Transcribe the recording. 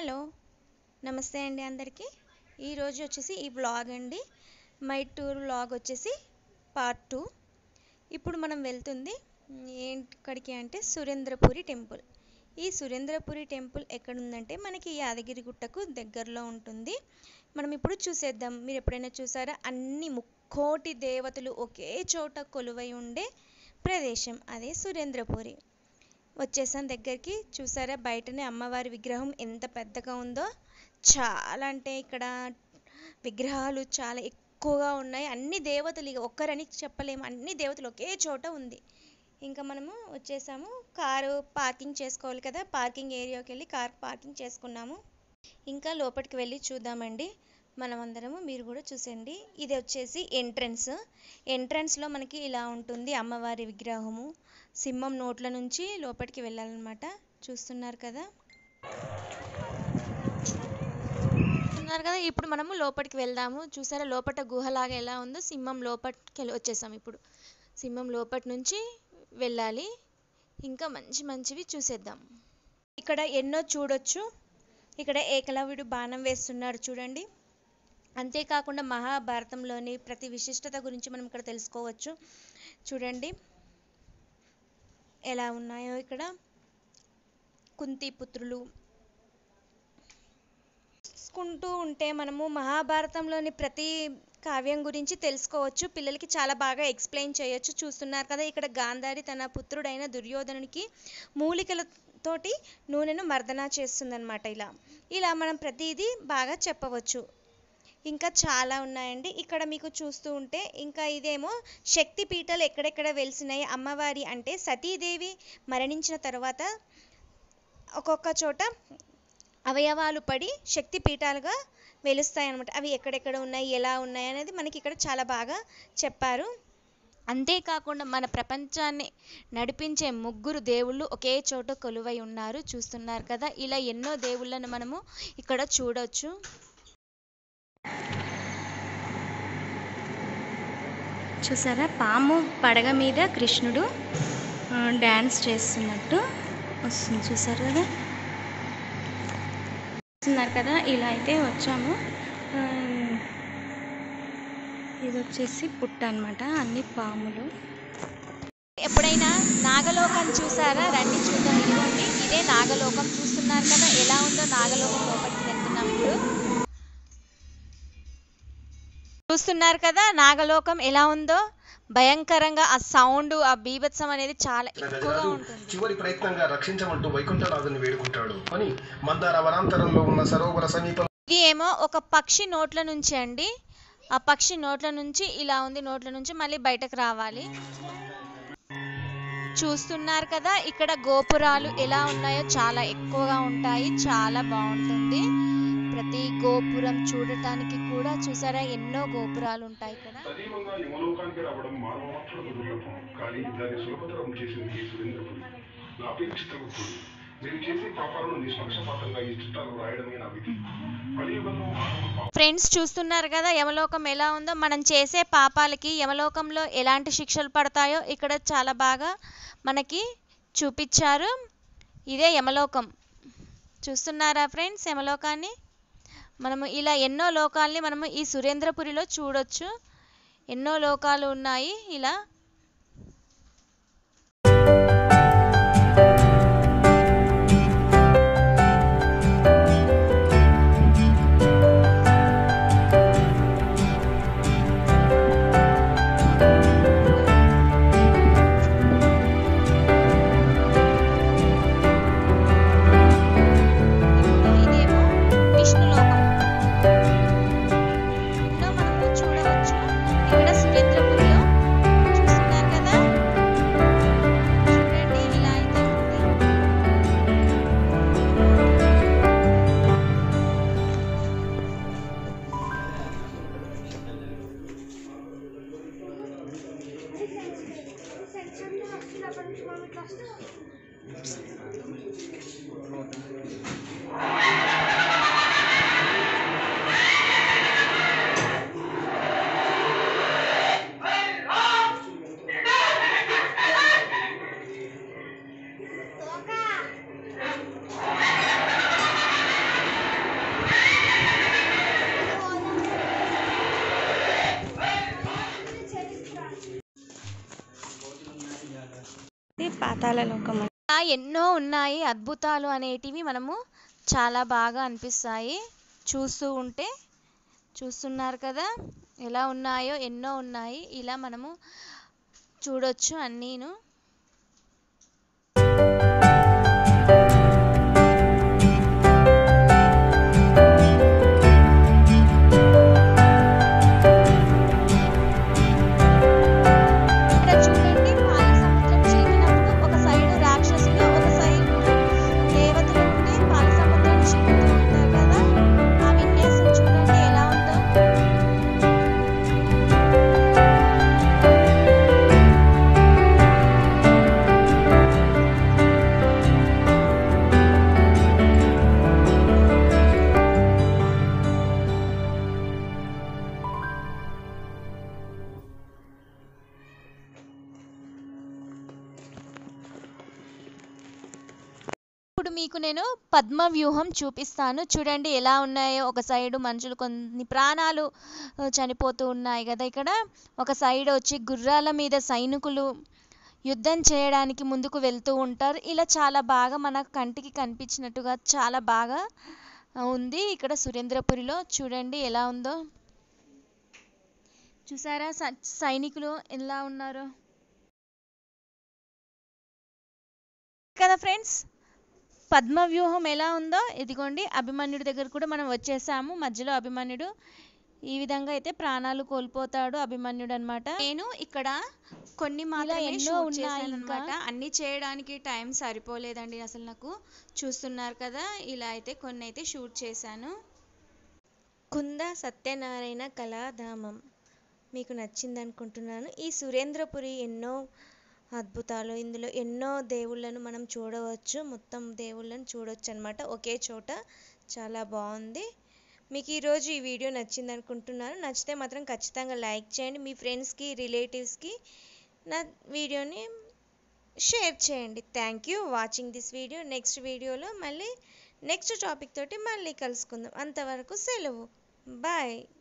Hello నమస్తే అండి అందరికీ ఈరోజు వచ్చేసి ఈ వ్లాగ్ అండి మై టూర్ వ్లాగ్ వచ్చేసి పార్ట్ టూ ఇప్పుడు మనం వెళ్తుంది ఎక్కడికి అంటే సురేంద్రపురి టెంపుల్ ఈ సురేంద్రపురి టెంపుల్ ఎక్కడుందంటే మనకి యాదగిరిగుట్టకు దగ్గరలో ఉంటుంది మనం ఇప్పుడు చూసేద్దాం మీరు ఎప్పుడైనా చూసారా అన్ని ముక్కోటి దేవతలు ఒకే చోట కొలువై ఉండే ప్రదేశం అదే సురేంద్రపురి వచ్చేసాం దగ్గరికి చూసారా బయటనే అమ్మవారి విగ్రహం ఎంత పెద్దగా ఉందో చాలా అంటే ఇక్కడ విగ్రహాలు చాలా ఎక్కువగా ఉన్నాయి అన్ని దేవతలు ఇక ఒక్కరని చెప్పలేము అన్ని దేవతలు ఒకే చోట ఉంది ఇంకా మనము వచ్చేసాము కారు పార్కింగ్ చేసుకోవాలి కదా పార్కింగ్ ఏరియాకి వెళ్ళి కార్ పార్కింగ్ చేసుకున్నాము ఇంకా లోపలికి వెళ్ళి చూద్దామండి మనం అందరము మీరు కూడా చూసండి ఇది వచ్చేసి ఎంట్రన్స్ ఎంట్రన్స్లో మనకి ఇలా ఉంటుంది అమ్మవారి విగ్రహము సింహం నోట్ల నుంచి లోపలికి వెళ్ళాలన్నమాట చూస్తున్నారు కదా చూస్తున్నారు కదా ఇప్పుడు మనము లోపలికి వెళ్దాము చూసారా లోపల గుహలాగా ఎలా ఉందో సింహం లోపలికి వెళ్ళి వచ్చేసాం ఇప్పుడు సింహం లోపటి నుంచి వెళ్ళాలి ఇంకా మంచి మంచివి చూసేద్దాం ఇక్కడ ఎన్నో చూడొచ్చు ఇక్కడ ఏకలవ్యుడు బాణం వేస్తున్నాడు చూడండి అంతేకాకుండా మహాభారతంలోని ప్రతి విశిష్టత గురించి మనం ఇక్కడ తెలుసుకోవచ్చు చూడండి ఎలా ఉన్నాయో ఇక్కడ కుంతి పుత్రులు చూసుకుంటూ ఉంటే మనము మహాభారతంలోని ప్రతి కావ్యం గురించి తెలుసుకోవచ్చు పిల్లలకి చాలా బాగా ఎక్స్ప్లెయిన్ చేయొచ్చు చూస్తున్నారు కదా ఇక్కడ గాంధారి తన పుత్రుడైన దుర్యోధనునికి మూలికలతోటి నూనెను మర్దన చేస్తుందన్నమాట ఇలా ఇలా మనం ప్రతిదీ బాగా చెప్పవచ్చు ఇంకా చాలా ఉన్నాయండి ఇక్కడ మీకు చూస్తూ ఉంటే ఇంకా ఇదేమో శక్తి పీఠాలు ఎక్కడెక్కడ వెలిసినాయి అమ్మవారి అంటే సతీదేవి మరణించిన తర్వాత ఒక్కొక్క చోట అవయవాలు పడి శక్తి పీఠాలుగా వెలుస్తాయి అనమాట అవి ఎక్కడెక్కడ ఉన్నాయి ఎలా ఉన్నాయి అనేది మనకి ఇక్కడ చాలా బాగా చెప్పారు అంతేకాకుండా మన ప్రపంచాన్ని నడిపించే ముగ్గురు దేవుళ్ళు ఒకే చోట కొలువై ఉన్నారు చూస్తున్నారు కదా ఇలా ఎన్నో దేవుళ్ళను మనము ఇక్కడ చూడొచ్చు చూసారా పాము పడగ మీద కృష్ణుడు డ్యాన్స్ చేస్తున్నట్టు వస్తుంది చూసారు కదా చూస్తున్నారు కదా ఇలా అయితే వచ్చాము ఆ, ఇది వచ్చేసి పుట్ట అనమాట అన్ని పాములు ఎప్పుడైనా నాగలోకం చూసారా రండి చూద్దాం ఇదిగోండి ఇదే నాగలోకం చూస్తున్నారు కదా ఎలా ఉందో నాగలోకం లోపలికి వెళ్తున్నాం ఇప్పుడు చూస్తున్నారు కదా నాగలోకం ఎలా ఉందో భయంకరంగా ఆ సౌండ్ ఆ బీభత్సం అనేది చాలా ఎక్కువగా ఉంటుంది చివరి ప్రయత్నంగా రక్షించమంటూ వైకుంఠనాథుని వేడుకుంటాడు అని మందార వనాంతరంలో ఉన్న సరోవర సమీపంలో ఇది ఏమో ఒక పక్షి నోట్ల నుంచి అండి ఆ పక్షి నోట్ల నుంచి ఇలా ఉంది నోట్ల నుంచి మళ్ళీ బయటకు రావాలి చూస్తున్నారు కదా ఇక్కడ గోపురాలు ఎలా ఉన్నాయో చాలా ఎక్కువగా ఉంటాయి చాలా బాగుంటుంది ప్రతి గోపురం చూడటానికి కూడా చూసారా ఎన్నో గోపురాలు ఉంటాయి ఇక్కడ సజీవంగా యమలోకానికి రావడం మానవ మాత్రులకు దుర్లభం కానీ దాన్ని సులభతరం చేసింది ఈ సురేంద్రపురి నా పేరు చిత్రగుప్తుడు మీరు చేసే పాపాలను నిష్పక్షపాతంగా ఈ చిత్రాలు రాయడమే నా విధి కలియుగంలో మానవులు పాప ఫ్రెండ్స్ చూస్తున్నారు కదా యమలోకం ఎలా ఉందో మనం చేసే పాపాలకి యమలోకంలో ఎలాంటి శిక్షలు పడతాయో ఇక్కడ చాలా బాగా మనకి చూపించారు ఇదే యమలోకం చూస్తున్నారా ఫ్రెండ్స్ యమలోకాన్ని మనము ఇలా ఎన్నో లోకాల్ని మనము ఈ సురేంద్రపురిలో చూడొచ్చు ఎన్నో లోకాలు ఉన్నాయి ఇలా ఇదేమో విష్ణులోకం ఇందులో మనము చూడవచ్చు ఇక్కడ సురేంద్రపురిలో చూస్తున్నారు కదా చూడండి ఇలా అయితే ఉంది పాతాళలోకం ఇలా ఎన్నో ఉన్నాయి అద్భుతాలు అనేటివి మనము చాలా బాగా అనిపిస్తాయి చూస్తూ ఉంటే చూస్తున్నారు కదా ఎలా ఉన్నాయో ఎన్నో ఉన్నాయి ఇలా మనము చూడొచ్చు అన్నీను ఇక్కడ చూడండి పాల సముద్రం చీకినప్పుడు ఒక సైడ్ రాక్షసులు ఒక సైడ్ దేవతలు ఉంటే పాల సముద్రం చీకుతూ ఉంటారు కదా ఆ విన్యాసం చూడండి ఎలా ఉందో ఇప్పుడు మీకు నేను పద్మ వ్యూహం చూపిస్తాను చూడండి ఎలా ఉన్నాయో ఒక సైడ్ మనుషులు కొన్ని ప్రాణాలు ఆ, చనిపోతూ ఉన్నాయి కదా ఇక్కడ ఒక సైడ్ వచ్చి గుర్రాల మీద సైనికులు యుద్ధం చేయడానికి ముందుకు వెళ్తూ ఉంటారు ఇలా చాలా బాగా మన కంటికి కనిపించినట్టుగా చాలా బాగా ఆ, ఉంది ఇక్కడ సురేంద్రపురిలో చూడండి ఎలా ఉందో చూసారా స- సైనికులు ఎలా ఉన్నారు కదా ఫ్రెండ్స్ పద్మవ్యూహం ఎలా ఉందో ఇదిగోండి అభిమన్యుడి దగ్గర కూడా మనం వచ్చేసాము మధ్యలో అభిమన్యుడు ఈ విధంగా అయితే ప్రాణాలు కోల్పోతాడు అభిమన్యుడు అనమాట నేను ఇక్కడ కొన్ని మాత్రమే ఎన్నో షూట్ ఉన్నాయి చేశాను ఇంకా. అనమాట అన్ని చేయడానికి టైం సరిపోలేదండి అసలు నాకు చూస్తున్నారు కదా ఇలా అయితే కొన్ని అయితే షూట్ చేశాను కుంద సత్యనారాయణ కళాధామం మీకు నచ్చింది అనుకుంటున్నాను ఈ సురేంద్రపురి ఎన్నో అద్భుతాలు ఇందులో ఎన్నో దేవుళ్ళను మనం చూడవచ్చు మొత్తం దేవుళ్ళను చూడవచ్చు అనమాట ఒకే చోట చాలా బాగుంది మీకు ఈరోజు ఈ వీడియో నచ్చింది అనుకుంటున్నాను నచ్చితే మాత్రం ఖచ్చితంగా లైక్ చేయండి మీ ఫ్రెండ్స్కి రిలేటివ్స్కి నా వీడియోని షేర్ చేయండి thank you watching this video next వీడియోలో మళ్ళీ నెక్స్ట్ టాపిక్ తోటి మళ్ళీ కలుసుకుందాం అంతవరకు సెలవు బాయ్